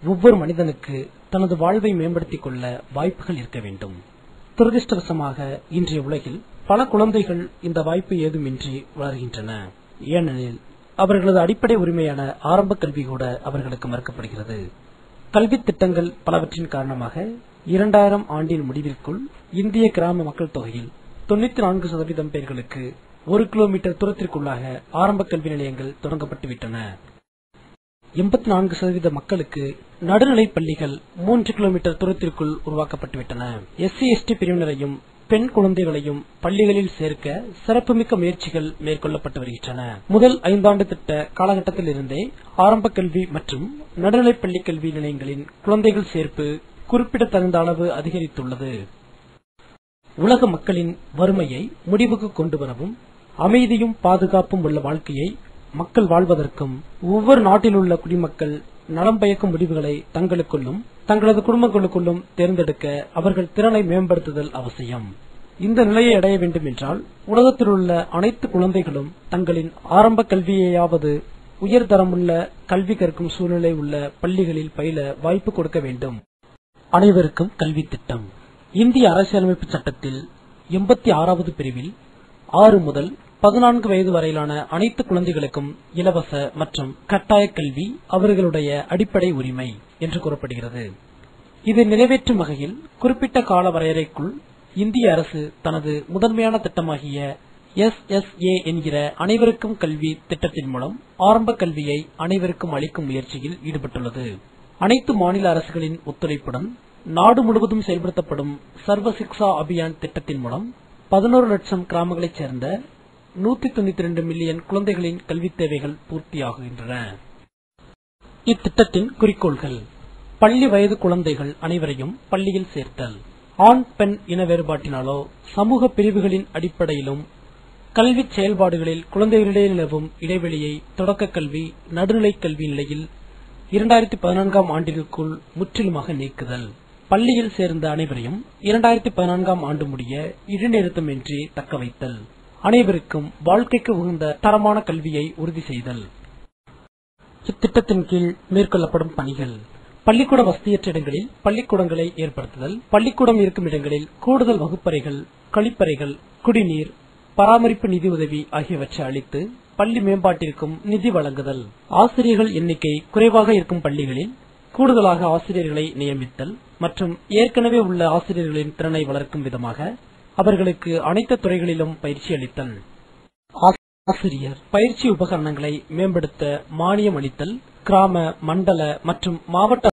ஒவ்வொரு மனிதனுக்கு தனது வாழ்வை மேம்படுத்திக் கொள்ள வாய்ப்புகள் இருக்க வேண்டும் துரதிருஷ்டவசமாக இன்றைய உலகில் பல குழந்தைகள் இந்த வாய்ப்பு ஏதுமின்றி வளர்கின்றன ஏனெனில் அவர்களது அடிப்படை உரிமையான ஆரம்ப கல்வி கூட அவர்களுக்கு மறுக்கப்படுகிறது கல்வி திட்டங்கள் பலவற்றின் காரணமாக இரண்டாயிரம் ஆண்டின் முடிவிற்குள் இந்திய கிராம மக்கள் தொகையில் தொண்ணூத்தி நான்கு சதவீதம் பேர்களுக்கு ஒரு கிலோமீட்டர் தூரத்திற்குள்ளாக ஆரம்ப கல்வி நிலையங்கள் தொடங்கப்பட்டுவிட்டன எண்பத்தி நான்கு சதவீத மக்களுக்கு நடுநிலைப் பள்ளிகள் மூன்று கிலோமீட்டர் தூரத்திற்குள் உருவாக்கப்பட்டுவிட்டன எஸ்சி எஸ்டி பிரிவினரையும் பெண் குழந்தைகளையும் பள்ளிகளில் சேர்க்க சிறப்புமிக்க முயற்சிகள் மேற்கொள்ளப்பட்டு வருகின்றன முதல் ஐந்தாண்டு திட்ட காலகட்டத்தில் இருந்தே ஆரம்ப கல்வி மற்றும் நடுநிலைப் பள்ளி கல்வி நிலையங்களின் குழந்தைகள் சேர்ப்பு குறிப்பிடத்தகுந்த அளவு அதிகரித்துள்ளது உலக மக்களின் வறுமையை முடிவுக்கு கொண்டு வரவும் அமைதியும் பாதுகாப்பும் உள்ள வாழ்க்கையை மக்கள் வாழ்வதற்கும் ஒவ்வொரு நாட்டில் உள்ள குடிமக்கள் நலம் பயக்கும் முடிவுகளை தங்களுக்குள்ளும் தங்களது குடும்பங்களுக்குள்ளும் தேர்ந்தெடுக்க அவர்கள் திறனை மேம்படுத்துதல் அவசியம் இந்த நிலையை அடைய வேண்டும் என்றால் உலகத்தில் உள்ள அனைத்து குழந்தைகளும் தங்களின் ஆரம்ப கல்வியையாவது உயர்தரமுள்ள கல்வி கற்கும் சூழ்நிலை உள்ள பள்ளிகளில் பயில வாய்ப்பு கொடுக்க வேண்டும் அனைவருக்கும் கல்வி திட்டம் இந்திய அரசியலமைப்பு சட்டத்தில் எண்பத்தி ஆறாவது பிரிவில் ஆறு முதல் பதினான்கு வயது வரையிலான அனைத்து குழந்தைகளுக்கும் இலவச மற்றும் கட்டாய கல்வி அவர்களுடைய அடிப்படை உரிமை என்று கூறப்படுகிறது இதை நிறைவேற்றும் வகையில் குறிப்பிட்ட கால வரையறைக்குள் இந்திய அரசு தனது முதன்மையான திட்டமாகிய எஸ் எஸ் ஏ என்கிற அனைவருக்கும் கல்வி திட்டத்தின் மூலம் ஆரம்ப கல்வியை அனைவருக்கும் அளிக்கும் முயற்சியில் ஈடுபட்டுள்ளது அனைத்து மாநில அரசுகளின் ஒத்துழைப்புடன் நாடு முழுவதும் செயல்படுத்தப்படும் சர்வ சிக்ஷா அபியான் திட்டத்தின் மூலம் பதினோரு லட்சம் கிராமங்களைச் சேர்ந்த நூத்தி தொண்ணூத்தி ரெண்டு மில்லியன் குழந்தைகளின் கல்வித் தேவைகள் பூர்த்தியாகின்றன இத்திட்டத்தின் குறிக்கோள்கள் பள்ளி வயது குழந்தைகள் அனைவரையும் பள்ளியில் சேர்த்தல் ஆண் பெண் இன வேறுபாட்டினாலோ சமூக பிரிவுகளின் அடிப்படையிலும் கல்வி செயல்பாடுகளில் குழந்தைகளிடையே நிலவும் இடைவெளியை தொடக்க கல்வி நடுநிலை கல்வி நிலையில் இரண்டாயிரத்தி பதினான்காம் ஆண்டிற்குள் முற்றிலுமாக நீக்குதல் பள்ளியில் சேர்ந்த அனைவரையும் இரண்டாயிரத்தி பதினான்காம் ஆண்டு முடிய இடைநிறுத்தமின்றி தக்க வைத்தல் அனைவருக்கும் வாழ்க்கைக்கு உகந்த தரமான கல்வியை உறுதி செய்தல் இத்திட்டத்தின் கீழ் மேற்கொள்ளப்படும் பணிகள் பள்ளிக்கூட வசதியற்ற இடங்களில் பள்ளிக்கூடங்களை ஏற்படுத்துதல் பள்ளிக்கூடம் இருக்கும் இடங்களில் கூடுதல் வகுப்பறைகள் கழிப்பறைகள் குடிநீர் பராமரிப்பு நிதி உதவி ஆகியவற்றை அளித்து பள்ளி மேம்பாட்டிற்கும் நிதி வழங்குதல் ஆசிரியர்கள் எண்ணிக்கை குறைவாக இருக்கும் பள்ளிகளில் கூடுதலாக ஆசிரியர்களை நியமித்தல் மற்றும் ஏற்கனவே உள்ள ஆசிரியர்களின் திறனை வளர்க்கும் விதமாக அவர்களுக்கு அனைத்து துறைகளிலும் பயிற்சி அளித்தல் ஆசிரியர் பயிற்சி உபகரணங்களை மேம்படுத்த மானியம் அளித்தல் கிராம மண்டல மற்றும் மாவட்ட